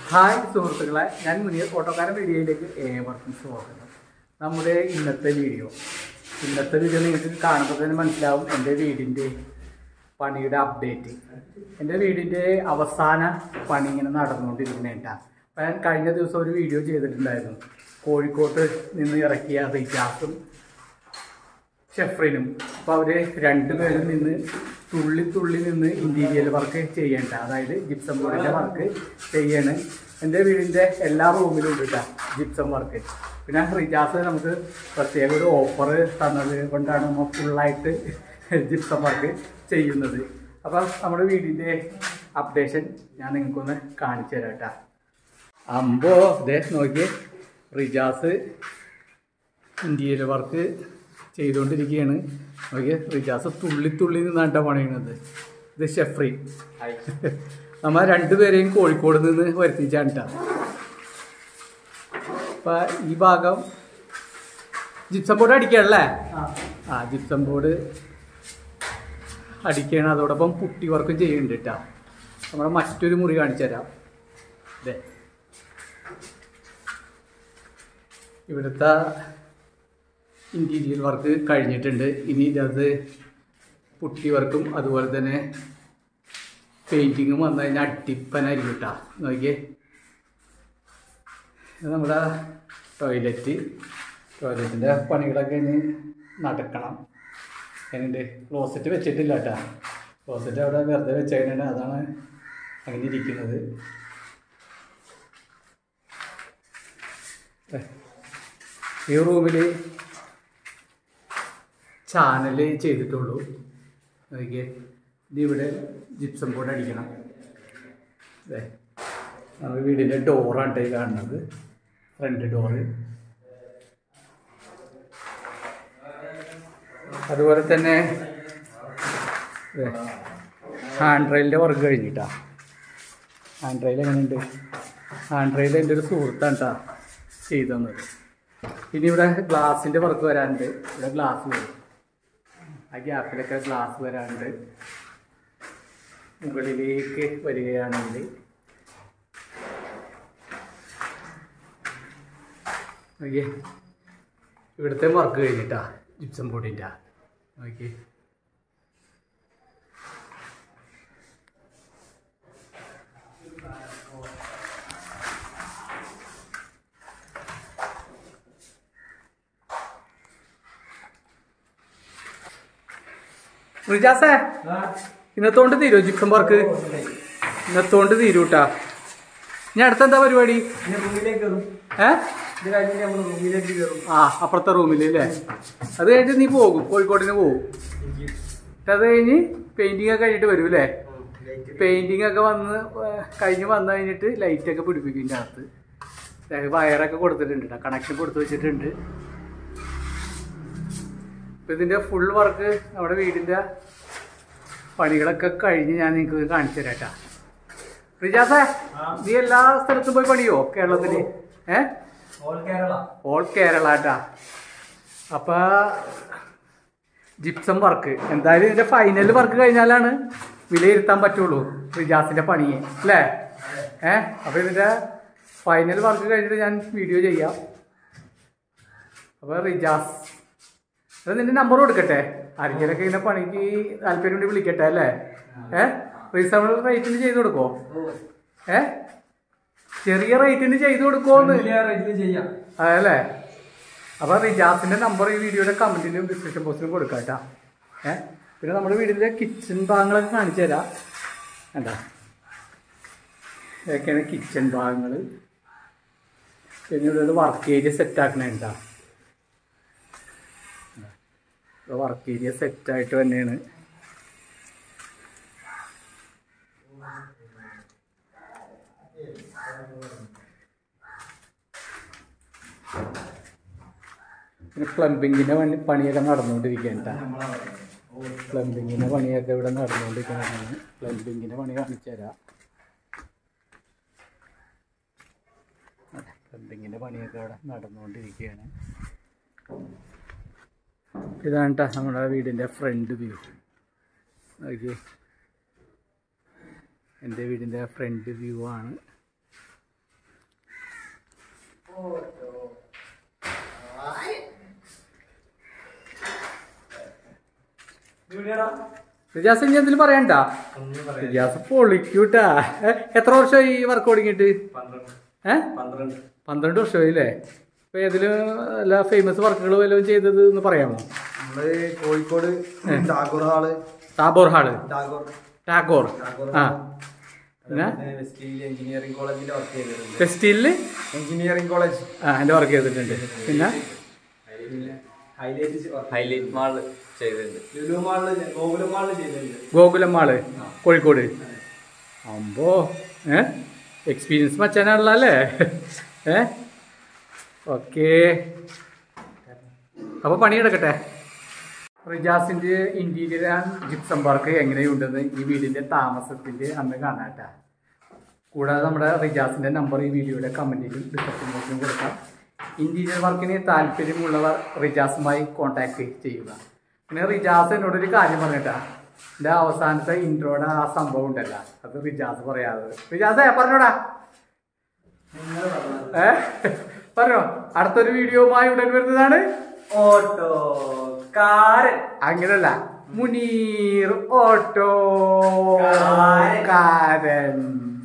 Hi സുഹൃത്തുക്കളെ ഞാൻ മുനിയർ ഓട്ടോക്കാരൻ വീഡിയോയിലേക്ക് ഏവർക്കും സ്വാഗതം നമ്മുടെ ഇന്നത്തെ വീഡിയോ ഇന്നത്തെ വീഡിയോ നിങ്ങൾക്ക് കാണുമ്പോൾ തന്നെ മനസ്സിലാവും എൻ്റെ വീടിൻ്റെ പണിയുടെ അപ്ഡേറ്റ് എൻ്റെ വീടിൻ്റെ അവസാന പണി ഇങ്ങനെ നടന്നുകൊണ്ടിരിക്കുന്നേട്ടാ അപ്പം ഞാൻ കഴിഞ്ഞ ദിവസം ഒരു വീഡിയോ ചെയ്തിട്ടുണ്ടായിരുന്നു കോഴിക്കോട്ട് നിന്ന് ഇറക്കിയ റിജാസും ഷെഫ്രിനും അപ്പോൾ അവർ രണ്ടുപേരും നിന്ന് തുള്ളി തുള്ളി നിന്ന് ഇൻറ്റീരിയൽ വർക്ക് ചെയ്യേണ്ട അതായത് ജിപ്സം ബോർഡിൻ്റെ വർക്ക് ചെയ്യാണ് എൻ്റെ വീടിൻ്റെ എല്ലാ റൂമിലും ഉണ്ട് കേട്ടോ ജിപ്സം വർക്ക് പിന്നെ റിജാസ് നമുക്ക് പ്രത്യേക ഒരു ഓഫർ തന്നത് കൊണ്ടാണ് നമ്മൾ ഫുള്ളായിട്ട് ജിപ്സം വർക്ക് ചെയ്യുന്നത് അപ്പം നമ്മുടെ വീടിൻ്റെ അപ്ഡേഷൻ ഞാൻ നിങ്ങൾക്കൊന്ന് കാണിച്ചു തരാം കേട്ടോ അമ്പോ ദേ നോക്കി റിജാസ് ഇന്ത്യയിൽ വർക്ക് ചെയ്തുകൊണ്ടിരിക്കുകയാണ് നോക്കിയ റിജാസ് തുള്ളി തുള്ളി നിന്നാണ്ട പണിയുന്നത് ഇത് ഷെഫ്രി നമ്മ രണ്ടുപേരെയും കോഴിക്കോട് നിന്ന് വരുത്തിച്ചാണ് ട്ടാ. അപ്പൊ ഈ ഭാഗം ജിപ്സം ബോർഡ് അടിക്കണല്ലേ ആ ജിപ്സം ബോർഡ് അടിക്കണം അതോടൊപ്പം പുട്ടി വർക്കും ചെയ്യുന്നുണ്ട് കേട്ടോ നമ്മുടെ മറ്റൊരു മുറി കാണിച്ചു തരാം അതെ ഇവിടുത്തെ ഇൻറ്റീരിയൽ വർക്ക് കഴിഞ്ഞിട്ടുണ്ട് ഇനി ഇതിനകത്ത് പുട്ടി വർക്കും അതുപോലെ തന്നെ പെയിൻറ്റിങ്ങും വന്നു കഴിഞ്ഞാൽ അടിപ്പനായിരിക്കും കേട്ടോ നോക്കിയേ ഇത് നമ്മുടെ ടോയ്ലറ്റ് ടോയ്ലറ്റിൻ്റെ പണികളൊക്കെ ഇനി നടക്കണം അതിനുണ്ട് ക്ലോസറ്റ് വെച്ചിട്ടില്ല കേട്ടോ ക്ലോസറ്റ് അവിടെ വെറുതെ വെച്ചതിനാണ് അതാണ് അങ്ങനെ ഇരിക്കുന്നത് ഏ, ഈ റൂമിൽ ചാനൽ ചെയ്തിട്ടുള്ളൂ നോക്കിയേ ഇനി ഇവിടെ ജിപ്സം ബോർഡ് അടിക്കണം അതെ നമ്മുടെ വീടിൻ്റെ ഡോറാണ് ഈ കാണുന്നത് ഫ്രണ്ട് ഡോറ് അതുപോലെ തന്നെ ഹാൻഡ് റെയിലിൻ്റെ വർക്ക് കഴിഞ്ഞിട്ടാ ഹാൻഡ് റെയിൽ എങ്ങനെയുണ്ട് ഹാൻഡ് റെയിൽ എൻ്റെ ഒരു സുഹൃത്താണ് കേട്ടോ ചെയ്തു തന്നത് ഇനി ഇവിടെ ഗ്ലാസിൻ്റെ വർക്ക് വരാനുണ്ട് ഇവിടെ ഗ്ലാസ് വരും ആ ഗ്യാപ്പിലൊക്കെ ഗ്ലാസ് വരാനുണ്ട് മുകളിലേക്ക് വരികയാണെങ്കിൽ ഓക്കെ ഇവിടുത്തെ വർക്ക് കഴിഞ്ഞിട്ടാ ജിപ്സം ബോർഡിൻ്റെ ഓക്കെ റിജാസേ ഇന്നത്തോണ്ട് തീരുമോ ജിപ്സം വർക്ക് ഇന്നത്തോണ്ട് തീരൂട്ടാ ഇനി അടുത്തെന്താ പരിപാടി റൂമിലേക്ക് കയറും ഏ ഇത് കഴിഞ്ഞിട്ട് നമ്മൾ റൂമിലേക്ക് കയറും ആ അപ്പുറത്തെ റൂമിൽ അല്ലേ അത് കഴിഞ്ഞിട്ട് നീ പോകും കോഴിക്കോടിന് പോകും എന്നിട്ട് അത് കഴിഞ്ഞ് പെയിന്റിംഗ് ഒക്കെ കഴിഞ്ഞിട്ട് വരും അല്ലേ പെയിന്റിംഗ് ഒക്കെ വന്ന് ഏർ കഴിഞ്ഞ് വന്നു കഴിഞ്ഞിട്ട് ലൈറ്റ് ഒക്കെ പിടിപ്പിക്കും ഇതിൻ്റെ അകത്ത് ദേ വയറൊക്കെ കൊടുത്തിട്ടുണ്ട് കേട്ടോ കണക്ഷൻ കൊടുത്തു വെച്ചിട്ടുണ്ട് ഇപ്പം ഇതിൻ്റെ ഫുൾ വർക്ക് നമ്മുടെ വീടിൻ്റെ പണികളൊക്കെ കഴിഞ്ഞ് ഞാൻ നിങ്ങൾക്ക് കാണിച്ചു തരാം കേട്ടാ റിജാസേ നീ എല്ലാ സ്ഥലത്തും പോയി പണിയോ കേരളത്തിൽ ഏ ഓൾ കേരള ഓൾ കേരള കേട്ടാ അപ്പൊ ജിപ്സം വർക്ക് എന്തായാലും ഇതിന്റെ ഫൈനൽ വർക്ക് കഴിഞ്ഞാലാണ് വിലയിരുത്താൻ പറ്റുള്ളൂ റിജാസിന്റെ പണിയെ അല്ലേ ഏ അപ്പൊ ഇതിന്റെ ഫൈനൽ വർക്ക് കഴിഞ്ഞിട്ട് ഞാൻ വീഡിയോ ചെയ്യാം അപ്പൊ റിജാസ് അത് നിന്റെ നമ്പർ കൊടുക്കട്ടെ ആരെങ്കിലൊക്കെ ഇങ്ങനെ പണിക്ക് താല്പര്യം ഉണ്ടെങ്കിൽ വിളിക്കട്ടെ അല്ലേ ഏ റീസണബിൾ റേറ്റിന് ചെയ്ത് കൊടുക്കോ ഏ ചെറിയ റേറ്റിന് ചെയ്ത് കൊടുക്കുമോന്ന് വലിയ റേറ്റിൽ ചെയ്യാം അതല്ലേ അപ്പൊ റിജാസിന്റെ നമ്പർ ഈ വീഡിയോയുടെ കമന്റിലും ഡിസ്ക്രിപ്ഷൻ ബോക്സിലും കൊടുക്കാം കേട്ടാ ഏ പിന്നെ നമ്മുടെ വീടിന്റെ കിച്ചൺ ഭാഗങ്ങളൊക്കെ കാണിച്ചു തരാം എന്താ ഇതൊക്കെയാണ് കിച്ചൺ ഭാഗങ്ങൾ പിന്നെ ഇവിടെ വർക്ക് ഏരിയ സെറ്റ് ആക്കണേണ്ടാ വർക്ക് ഏരിയ സെറ്റായിട്ട് തന്നെയാണ് പിന്നെ പ്ലംബിങ്ങിൻ്റെ പണി പണിയൊക്കെ നടന്നുകൊണ്ടിരിക്കുകയാണ് പ്ലംബിങ്ങിൻ്റെ പണിയൊക്കെ ഇവിടെ നടന്നുകൊണ്ടിരിക്കുന്നതാണ് പ്ലംബിങ്ങിൻ്റെ പണി കാണിച്ചു തരാം പ്ലംബിങ്ങിൻ്റെ പണിയൊക്കെ ഇവിടെ നടന്നുകൊണ്ടിരിക്കുകയാണ് ഇതാണ് ട്ടാ നമ്മുടെ വീടിൻ്റെ ഫ്രണ്ട് വ്യൂ നോക്കി എൻ്റെ വീടിൻ്റെ ഫ്രണ്ട് വ്യൂ ആണ് റിജാസ് ഇനി എന്തെങ്കിലും പറയണ്ട ഒന്നും പറയാം റിജാസ് പൊളിക്കൂട്ടാ ഏ, എത്ര വർഷമായി ഈ വർക്ക് തുടങ്ങിയിട്ട് പന്ത്രണ്ട് ഏഹ് പന്ത്രണ്ട് പന്ത്രണ്ട് വർഷമായി അല്ലേ ഇപ്പൊ ഏതിലും എല്ലാ ഫേമസ് വർക്കുകൾ വല്ലതും ചെയ്തത് എന്ന് പറയാമോ നമ്മള് കോഴിക്കോട് ടാഗോർ ഹാള് ടാബോർ ഹാള് ടാഗോർ ടാഗോർ ടാഗോർ ആ പിന്നെ വെസ്റ്റീൽ എഞ്ചിനീയറിംഗ് കോളേജിൽ വർക്ക് ചെയ്തിട്ടുണ്ട് ഫെസ്റ്റിവലില് എഞ്ചിനീയറിംഗ് കോളേജ് ആ എൻ്റെ വർക്ക് ചെയ്തിട്ടുണ്ട് പിന്നെ പിന്നെ ഹൈലൈറ്റ് ഹൈലൈറ്റ് മാള് ചെയ്തിട്ടുണ്ട് ലുലു മാളില് ഗോകുലം മാളില് ചെയ്തിട്ടുണ്ട് ഗോകുലം മാള് കോഴിക്കോട് അമ്പോ ഏ എക്സ്പീരിയൻസ് മച്ചാനാണല്ലോ അല്ലേ ഏ ഓക്കേ അപ്പോൾ പണിയെടുക്കട്ടെ റിജാസിൻ്റെ ഇൻറ്റീരിയർ ആൻഡ് ജിപ്സം വർക്ക് എങ്ങനെയുണ്ടെന്ന് ഈ വീടിൻ്റെ താമസത്തിൻ്റെ അന്ന് കാണാട്ടാ കൂടാതെ നമ്മുടെ റിജാസിൻ്റെ നമ്പർ ഈ വീഡിയോയുടെ കമൻറ്റിലും ഡിസ്ക്രിപ്ഷൻ ബോക്സിലും കൊടുക്കാം ഇൻറ്റീരിയർ വർക്കിന് താല്പര്യമുള്ളവർ റിജാസുമായി കോൺടാക്ട് ചെയ്യുക പിന്നെ റിജാസ് എന്നോടൊരു കാര്യം പറഞ്ഞിട്ടാ എൻ്റെ അവസാനത്തെ ഇൻട്രോയുടെ ആ സംഭവം ഉണ്ടല്ലോ അത് റിജാസ് പറയാതെ റിജാസേ പറഞ്ഞോടാ ഏ പറഞ്ഞോ അടുത്തൊരു വീഡിയോയുമായി ഉടൻ വരുന്നതാണ് ഓട്ടോ കാരൻ അങ്ങനല്ല മുനീർ ഓട്ടോ കാരൻ. കാരൻ